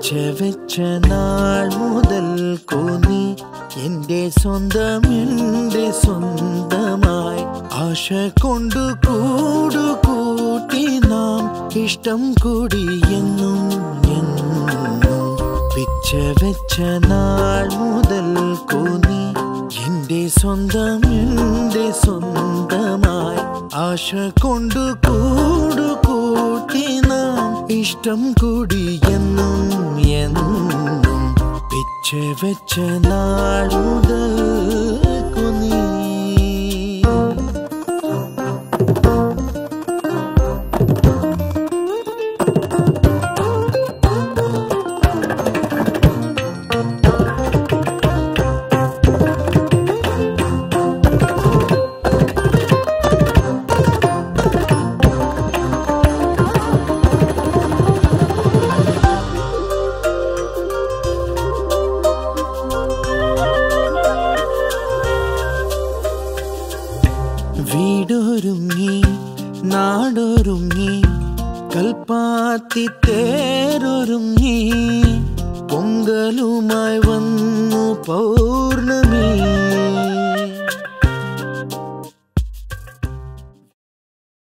പിച്ച വെച്ച നാൾ മുതൽ കൂന്നി എന്റെ സ്വന്തം എന്റെ സ്വന്തമായി ആശ കൊണ്ടു കൂടു കൂട്ടി നാം ഇഷ്ടം കൂടി എന്നും എന്നും പിച്ച വെച്ച നാൾ മുതൽ കൂന്നി എന്റെ സ്വന്തം എന്റെ സ്വന്തമായി ആശ കൊണ്ടു കൂടു കൂട്ടി നാം ഇഷ്ടം കൂടി എന്നും എന്നും പിച്ച വെച്ച നാൾ മുതൽ കുനീ വീടൊരുങ്ങി നാടൊരുങ്ങി കൽപ്പാത്തി തേരൊരുങ്ങി പൊങ്കലുമായി വന്നു പൗർണമി